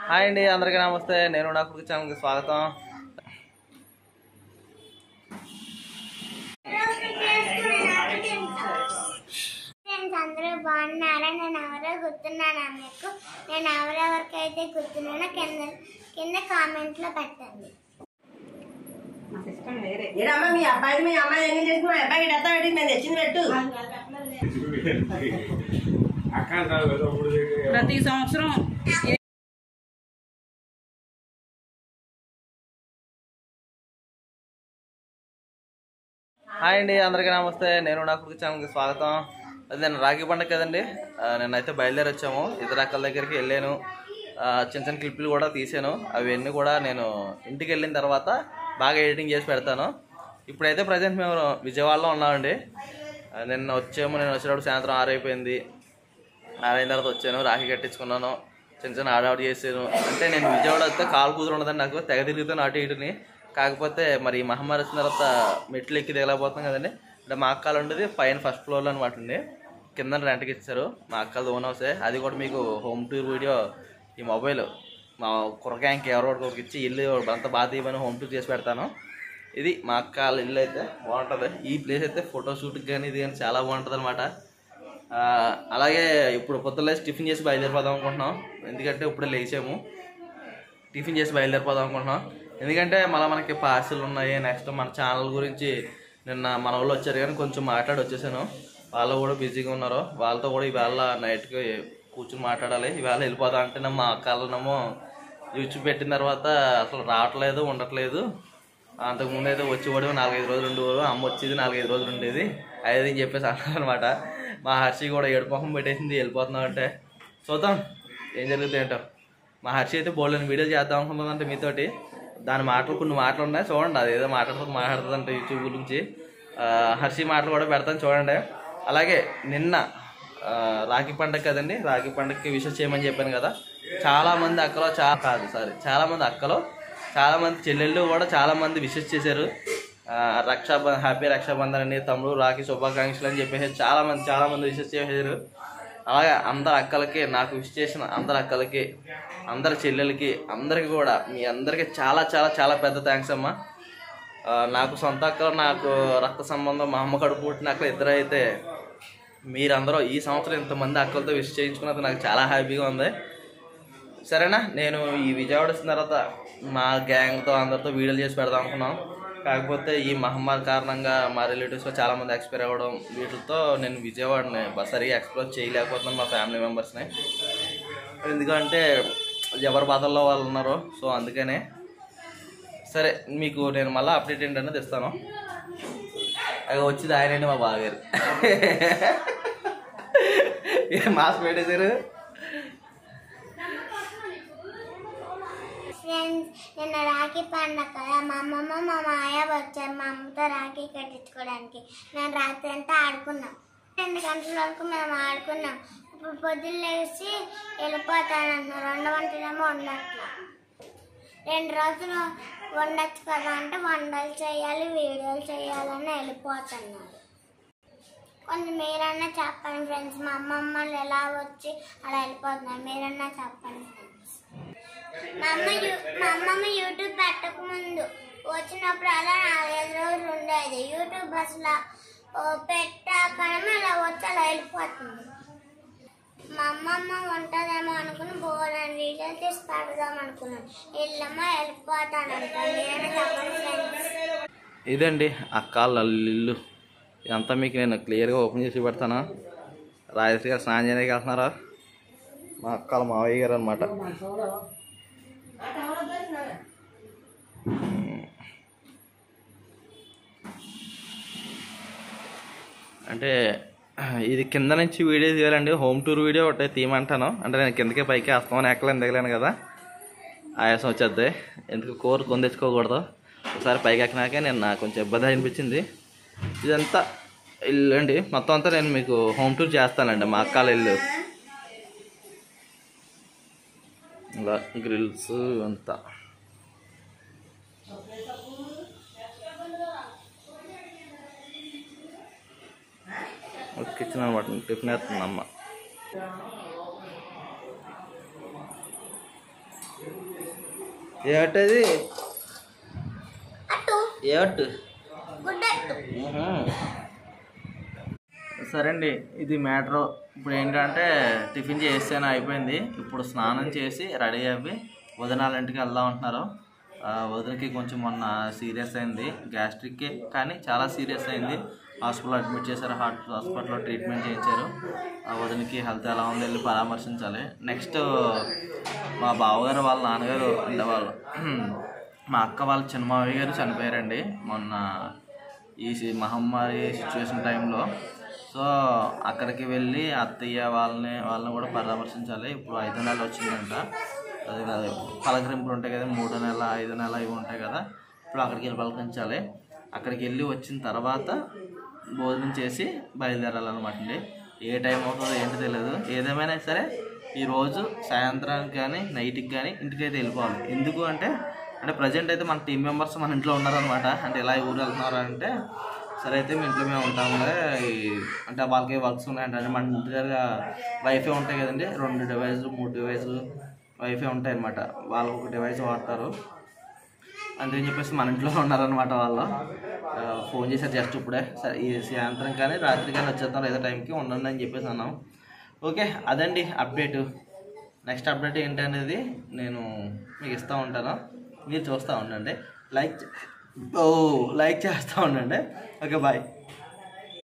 hi అండి అందరికీ నమస్తే నేను నా కుటుంబ ఛానల్కి స్వాగతం ఫ్రెండ్స్ అందరూ బాగున్నారా నేను ఎవరో గుర్తున్నానా మీకు నేను ఎవరెవరికైతే గుర్తున్నానో కింద కింద కామెంట్ లో పెట్టండి ఏడమ్మా మీ అబ్బాయి మీ అమ్మాయి ఎన్ని చేసి మా అబ్బాయికి డబ్బా పెట్టి నేను తెచ్చింది పెట్టు ప్రతి సంవత్సరం హాయ్ అండి అందరికీ నమస్తే నేను నా కుటుంబ ఛానల్కి స్వాగతం అది నేను రాఖీ పండుగ కదండి ఆ, నేనైతే బయలుదేరి వచ్చాము ఇద్దరు అక్కల దగ్గరికి వెళ్ళాను ఆ, చిన్న చిన్న క్లిప్లు కూడా తీసాను అవన్నీ కూడా నేను ఇంటికి వెళ్ళిన తర్వాత బాగా ఎడిటింగ్ చేసి పెడతాను ఇప్పుడైతే ప్రజెంట్ మేము విజయవాడలో ఉన్నామండి ఆ, నిన్న వచ్చాము నేను వచ్చేటప్పుడు సాయంత్రం ఆరు అయిపోయింది ఆరైన తర్వాత వచ్చాను రాఖీ కట్టించుకున్నాను చిన్న చిన్న ఆడాడు చేసాను అంటే నేను విజయవాడ వస్తే కాలు కూతురు ఉండదండి నాకు తెగ తిరుగుతాను అటు ఇటుని కాకపోతే మరి ఈ మహమ్మారి వచ్చిన తర్వాత మెట్లు ఎక్కి దిగలేకపోతాం కదండి అంటే మా అక్కలు ఉండేది పైన ఫస్ట్ ఫ్లోర్లో అనమాట అండి కింద రెంట్కి ఇచ్చారు మా అక్కది ఓన్ హౌసే అది కూడా మీకు హోమ్ టూర్ వీడియో ఈ మొబైల్ మా కురకాయకి ఎవరో ఒకరికి ఇచ్చి ఇల్లు అంతా బాగా తీయమని హోమ్ టూర్ చేసి పెడతాను ఇది మా అక్క వాళ్ళ ఇల్లు అయితే బాగుంటుంది ఈ ప్లేస్ అయితే ఫోటో షూట్కి కానీ ఇది కానీ చాలా బాగుంటుంది అనమాట ఆ, అలాగే ఇప్పుడు పొద్దున్న టిఫిన్ చేసి బయలుదేరిపోదాం అనుకుంటున్నాం ఎందుకంటే ఇప్పుడే లేచాము టిఫిన్ చేసి బయలుదేరిపోదాం అనుకుంటున్నాం ఎందుకంటే మళ్ళీ మనకి పార్సిల్ ఉన్నాయి నెక్స్ట్ మన ఛానల్ గురించి నిన్న మన వాళ్ళు వచ్చారు కానీ కొంచెం మాట్లాడి వచ్చేసాను వాళ్ళు కూడా బిజీగా ఉన్నారు వాళ్ళతో కూడా ఈవేళ నైట్కి కూర్చుని మాట్లాడాలి ఈవేళ వెళ్ళిపోదాం అంటే మా అక్కలనేమో యూట్యూబ్ పెట్టిన తర్వాత అసలు రావట్లేదు ఉండట్లేదు అంతకుముందు అయితే వచ్చేవాడు నాలుగైదు రోజులు ఉండేవారు అమ్మ వచ్చేది నాలుగైదు రోజులు ఉండేది ఐదు అని చెప్పేసి అన్నారు అనమాట మా హర్షి కూడా ఏడు మొహం పెట్టేసింది వెళ్ళిపోతున్నాం అంటే చూద్దాం ఏం జరుగుతుంది ఏంటో మా హర్షి అయితే బోల్డెన్ వీడియో చేద్దాం అనుకుంటుందంటే మీతోటి దాని మాటలు కొన్ని మాటలు ఉన్నాయి చూడండి అది ఏదో మాట్లాడుతూ మాట్లాడుతుందంటే యూట్యూబ్ గురించి ఆ, హర్షి మాటలు కూడా పెడతాను చూడండి అలాగే నిన్న ఆ, రాఖీ పండగ కదండి రాఖీ పండగకి విషయం చేయమని చెప్పాను కదా చాలా మంది అక్కలో చాలా కాదు సారీ చాలా మంది అక్కలో చాలా మంది చెల్లెళ్ళు కూడా చాలా మంది విషెస్ చేశారు ఆ, రక్షాబ హ్యాపీ రక్షాబంధన్ అని తమ్ముడు రాఖీ శుభాకాంక్షలు అని చెప్పేసి చాలా మంది చాలా మంది విషెస్ చేశారు అలాగే అందరు అక్కలకి నాకు విష్ చేసిన అందరు అక్కలకి అందరి చెల్లెలకి అందరికి కూడా మీ అందరికి చాలా చాలా చాలా పెద్ద థ్యాంక్స్ అమ్మా ఆ, నాకు సొంత అక్కలు నాకు రక్త సంబంధం మా అమ్మ కడుపు పుట్టిన అక్కలు ఇద్దరు అయితే మీరందరూ ఈ సంవత్సరం ఇంతమంది అక్కలతో విష్ చేయించుకున్నందుకు నాకు చాలా హ్యాపీగా ఉంది సరేనా నేను ఈ విజయవాడ వచ్చిన తర్వాత మా గ్యాంగ్తో అందరితో వీడియోలు చేసి పెడదాం అనుకున్నాం కాకపోతే ఈ మహమ్మారి కారణంగా మా రిలేటివ్స్లో చాలామంది ఎక్స్పైర్ అవ్వడం వీటితో నేను విజయవాడని బస్ సరిగా ఎక్స్ప్లోర్ చేయలేకపోతున్నాను మా ఫ్యామిలీ మెంబర్స్ని ఎందుకంటే ఎవరి బాధల్లో వాళ్ళు ఉన్నారు సో అందుకనే సరే మీకు నేను మళ్ళీ అప్డేట్ ఏంటనేది ఇస్తాను అవి వచ్చింది ఆయనండి మా బావగారు ఏ మాస్క్ పెట్టేశారు ఫ్రెండ్స్ నిన్న రాఖీ పండగ కదా మా అమ్మమ్మ మా మాయ వచ్చారు మా అమ్మతో రాఖీ కట్టించుకోవడానికి మేము రాత్రి అంతా ఆడుకున్నాం రెండు గంటల వరకు మేము ఆడుకున్నాం ఇప్పుడు పొద్దున్న లేచి వెళ్ళిపోతానన్నారు రెండు వంటలేమో ఉండట్లా రెండు రోజులు వండొచ్చు కదా అంటే వంటలు చేయాలి వీడియోలు చేయాలని వెళ్ళిపోతున్నారు కొంచెం మీరన్నా చెప్పండి ఫ్రెండ్స్ మా అమ్మమ్మలు ఎలా వచ్చి అలా వెళ్ళిపోతున్నారు మీరన్నా చెప్పండి ఫ్రెండ్స్ మా అమ్మ యూ- మా అమ్మమ్మ యూట్యూబ్ పెట్టక ముందు వచ్చినప్పుడు అలా నాలుగైదు రోజులు ఉండేది యూట్యూబ్ అసలు ఓ పెట్టాకనే అలా వచ్చి అలా వెళ్ళిపోతుంది మా అమ్మమ్మ ఉంటుందేమో అనుకుని బోలని వీడియోలు తీసి పెడదాం అనుకున్నాను వెళ్ళమ్మా వెళ్ళిపోతానంట నేను చెప్పండి ఫ్రెండ్స్ ఇదండి అక్కాళ్ళ ఇల్లు ఇదంతా మీకు నేను క్లియర్గా ఓపెన్ చేసి పెడతాను రాజశ్రీ గారు స్నానం చేయడానికి వెళ్తున్నారా మా అక్కల మావయ్య గారు అనమాట అంటే ఇది కింద నుంచి వీడియో తీయాలండి హోమ్ టూర్ వీడియో ఒకటే తీయమంటాను అంటే నేను కిందకే పైకి వస్తామని ఎక్కలేని దిగలేను కదా ఆయాసం వచ్చేద్ది ఎందుకు కూర కొని తెచ్చుకోకూడదు ఒకసారి పైకి ఎక్కినాకే నేను నాకు కొంచెం ఇబ్బంది అనిపించింది ఇదంతా ఇల్లు అండి మొత్తం అంతా నేను మీకు హోమ్ టూర్ చేస్తానండి మా అక్కల ఇల్లు ఇలా గ్రిల్స్ అంతా కిచెన్ అనమాట టిఫిన్ వేస్తుంది అమ్మ ఏటది అటు ఏట్ గుడ్డట్టు సరే అండి ఇది మ్యాటర్ ఇప్పుడు ఏంటంటే టిఫిన్ చేసాను అయిపోయింది ఇప్పుడు స్నానం చేసి రెడీ అయ్యి వదినాల ఇంటికి వెళ్దాం అంటున్నారు ఆ, వదినకి కొంచెం మొన్న సీరియస్ అయింది గ్యాస్ట్రిక్ కానీ చాలా సీరియస్ అయింది హాస్పిటల్లో అడ్మిట్ చేశారు హార్ట్ హాస్పిటల్లో ట్రీట్మెంట్ చేయించారు ఆ వదినకి హెల్త్ ఎలా ఉంది వెళ్ళి పరామర్శించాలి నెక్స్ట్ మా బావగారు వాళ్ళ నాన్నగారు అంటే వాళ్ళు మా అక్క వాళ్ళ చిన్నమావయ్య గారు చనిపోయారండి మొన్న ఈ సి- మహమ్మారి సిచ్యువేషన్ టైంలో సో అక్కడికి వెళ్ళి అత్తయ్య వాళ్ళని వాళ్ళని కూడా పరామర్శించాలి ఇప్పుడు ఐదో నెల వచ్చిందంట అది కాదు పలకరింపులు ఉంటాయి కదా మూడో నెల ఐదో నెల ఇవి ఉంటాయి కదా ఇప్పుడు అక్కడికి వెళ్ళి పలకరించాలి అక్కడికి వెళ్ళి వచ్చిన తర్వాత భోజనం చేసి బయలుదేరాలన్నమాట అండి ఏ టైం అవుతుందో ఏంటో తెలియదు ఏదేమైనా సరే ఈరోజు సాయంత్రానికి కానీ నైట్కి కానీ ఇంటికైతే వెళ్ళిపోవాలి ఎందుకు అంటే అంటే ప్రజెంట్ అయితే మన టీం మెంబర్స్ మన ఇంట్లో ఉన్నారనమాట అంటే ఇలా ఊరు వెళ్తున్నారు అంటే సరే అయితే మీ ఇంట్లో మేము ఉంటాములే ఈ- అంటే వాళ్ళకి వర్క్స్ ఉన్నాయంటే అంటే మన ఇంటి దగ్గర వైఫై ఉంటాయి కదండి రెండు డివైస్లు మూడు డివైస్లు వైఫై ఉంటాయి అనమాట వాళ్ళు ఒక డివైస్ వాడతారు అందుకని చెప్పేసి మన ఇంట్లో ఉన్నారనమాట వాళ్ళు ఆ, ఫోన్ చేశారు జస్ట్ ఇప్పుడే సరే ఈ సాయంత్రం కానీ రాత్రి కానీ వచ్చేద్దాం ఏదో టైంకి ఉండండి అని చెప్పేసి అన్నాం ఓకే అదండి అప్డేట్ నెక్స్ట్ అప్డేట్ ఏంటనేది నేను మీకు ఇస్తూ ఉంటాను మీరు చూస్తూ ఉండండి లైక్ ఓ లైక్ చేస్తూ ఉండండి ఓకే బాయ్